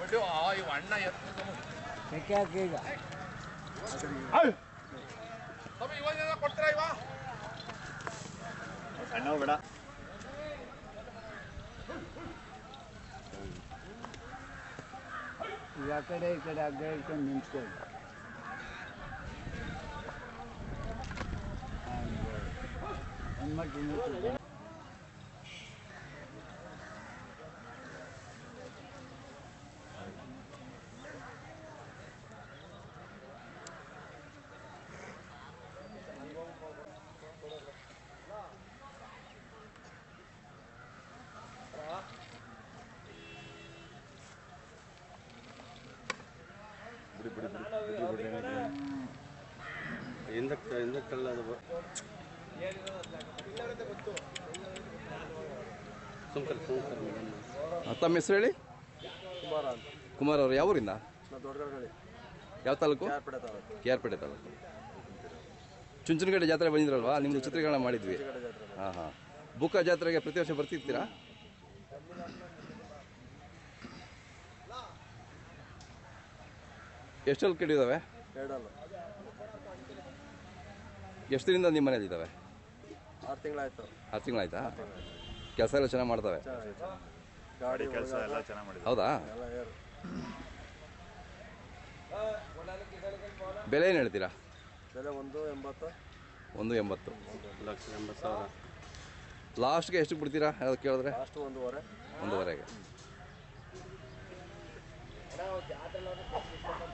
ಬಿಡು ಆ ಇವ್ ಅಣ್ಣ ಎತ್ತು ತೆಕ್ಕೆ ಹಾಕಿ ಈಗ ಸ್ವಾಮಿ ಇವಾಗ ಕೊಡ್ತೀರಾ ಇವ ಸಣ್ಣ ಬೇಡ ಈಗ ಆ ಕಡೆ ಈ ಕಡೆ ಹಗ್ಗ ಇಟ್ಕೊಂಡು ನಿಂತ್ಕೊಳ್ಳಿ ಹೆಣ್ಮಕ್ಳು ನಿಂತ್ಕೊಳ್ಳಿ. ಬಿಡಿ ಬಿಡಿ ಬಿಡಿ ಬಿಡಿ ಬಿಡಿ ಹಿಂದಕ್ಕೆ ಹಿಂದಕ್ಕೆಲ್ಲ ಅದು ಸುಮ್ಕಲ್ ಸುಮ್ಕಲ್ ತಮ್ಮ ಹೆಸರು ಹೇಳಿ ಕುಮಾರ ಅಂತ ಕುಮಾರ್ ಅವರು ಯಾವ ಊರಿಂದ ನಾವು ದೊಡ್ಡಗಡೆ ಯಾವ ತಾಲೂಕು ಕಾರ್ಪೇಟೆ ತಾಲೂಕು ಕೆ ಆರ್ ಪೇಟೆ ತಾಲೂಕು ಚುಂಚನಗಡೆ ಜಾತ್ರೆ ಬಂದಿದ್ರಲ್ವಾ ನಿಮ್ಮದು ಚಿತ್ರೀಕರಣ ಮಾಡಿದ್ವಿ ಚಿತ್ರಗಡೆ ಜಾತ್ರೆ ಹಾಂ ಹಾಂ ಬುಕ್ಕ ಜಾತ್ರೆಗೆ ಪ್ರತಿ ವರ್ಷ ಬರ್ತಿರ್ತೀರಾ ಎಷ್ಟಲ್ಲಿ ಕಡಿದಾವೆ ಎರಡಲ್ಲ ಎಷ್ಟು ದಿನದಿಂದ ನಿಮ್ಮ ಮನೇಲಿ ಇದ್ದಾವೆ ಆರು ತಿಂಗಳಾಯ್ತು ಆರು ತಿಂಗಳಾಯ್ತಾ ಕೆಲಸ ಎಲ್ಲ ಚೆನ್ನಾಗಿ ಮಾಡ್ತವೆ ಚೆನ್ನಾಗಿತ್ತು ಗಾಡಿ ಕೆಲಸ ಎಲ್ಲ ಚೆನ್ನಾಗಿ ಮಾಡಿದ್ರು ಹೌದಾ ಎಲ್ಲ ಏರು ಬೆಲೆ ಏನು ಹೇಳ್ತೀರಾ ಬೆಲೆ ಒಂದು ಎಂಬತ್ತು ಒಂದು ಎಂಬತ್ತು ಲಕ್ಷ ಎಂಬತ್ತು ಸಾವಿರ ಲಾಸ್ಟ್ಗೆ ಎಷ್ಟು ಬಿಡ್ತೀರಾ ಯಾವ್ದು ಕೇಳಿದ್ರೆ ಲಾಸ್ಟ್ ಒಂದೂವರೆ ಒಂದೂವರೆಗೆ